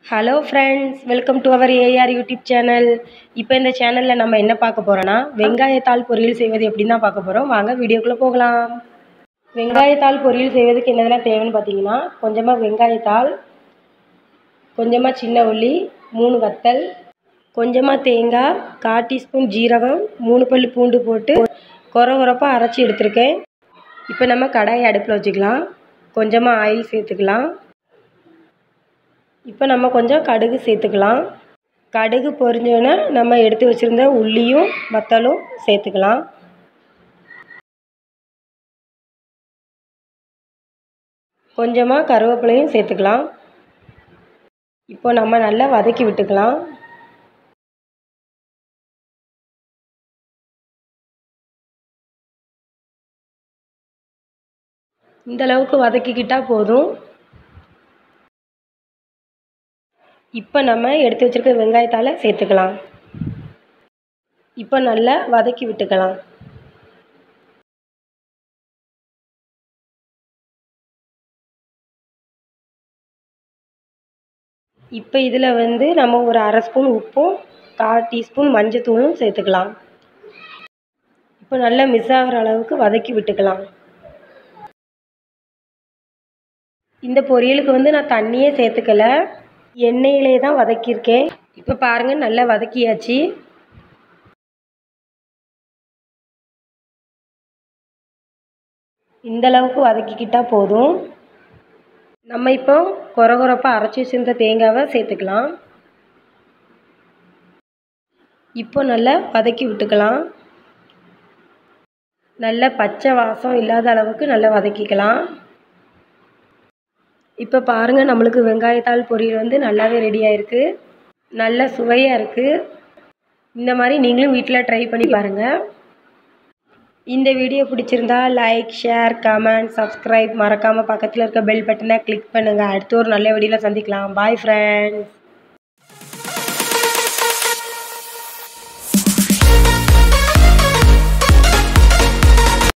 hello friends welcome to our AR YouTube channel இப்போ இந்த சேனலில் நம்ம என்ன பார்க்க போகிறோன்னா வெங்காயத்தாள் பொரியல் செய்வது எப்படின்னு தான் பார்க்க போகிறோம் வாங்க வீடியோக்குள்ளே போகலாம் வெங்காயத்தாள் பொரியல் செய்வதுக்கு என்னதெல்லாம் தேவைன்னு பார்த்தீங்கன்னா கொஞ்சமாக வெங்காயத்தாள் கொஞ்சமாக சின்ன உள்ளி மூணு வத்தல் கொஞ்சமாக தேங்காய் கால் டீஸ்பூன் ஜீரகம் மூணு பல் பூண்டு போட்டு கொர கொரப்பாக அரைச்சி எடுத்திருக்கேன் இப்போ நம்ம கடாயை அடுப்பில் வச்சுக்கலாம் கொஞ்சமாக ஆயில் சேர்த்துக்கலாம் இப்போ நம்ம கொஞ்சம் கடுகு சேர்த்துக்கலாம் கடுகு பொரிஞ்சோன்னே நம்ம எடுத்து வச்சுருந்த உள்ளியும் வத்தலும் சேர்த்துக்கலாம் கொஞ்சமாக கருவேப்பிலையும் சேர்த்துக்கலாம் இப்போ நம்ம நல்லா வதக்கி விட்டுக்கலாம் இந்த அளவுக்கு வதக்கிக்கிட்டால் போதும் இப்போ நம்ம எடுத்து வச்சுருக்க வெங்காயத்தால் சேர்த்துக்கலாம் இப்போ நல்லா வதக்கி விட்டுக்கலாம் இப்போ இதில் வந்து நம்ம ஒரு அரை ஸ்பூன் உப்பும் கால் டீஸ்பூன் மஞ்சத்தூளும் சேர்த்துக்கலாம் இப்போ நல்லா மிஸ் ஆகிற அளவுக்கு வதக்கி விட்டுக்கலாம் இந்த பொரியலுக்கு வந்து நான் தண்ணியே சேர்த்துக்கல எண்ணெயிலே தான் வதக்கியிருக்கேன் இப்போ பாருங்கள் நல்லா வதக்கியாச்சு இந்த அளவுக்கு வதக்கிக்கிட்டால் போதும் நம்ம இப்போ கொர கொரப்பாக அரைச்சி வச்சிருந்த தேங்காவை சேர்த்துக்கலாம் இப்போ நல்லா வதக்கி விட்டுக்கலாம் நல்ல பச்சை வாசம் இல்லாத அளவுக்கு நல்லா வதக்கிக்கலாம் இப்போ பாருங்கள் நம்மளுக்கு வெங்காயத்தாள் பொரியல் வந்து நல்லாவே ரெடி ஆயிருக்கு நல்ல சுவையாக இருக்குது இந்த மாதிரி நீங்களும் வீட்டில் ட்ரை பண்ணி பாருங்கள் இந்த வீடியோ பிடிச்சிருந்தா லைக் ஷேர் கமெண்ட் சப்ஸ்கிரைப் மறக்காமல் பக்கத்தில் இருக்க பெல் பட்டனை கிளிக் பண்ணுங்கள் அடுத்த ஒரு நல்ல வீடியோவில் சந்திக்கலாம் பாய் ஃப்ரெண்ட்ஸ்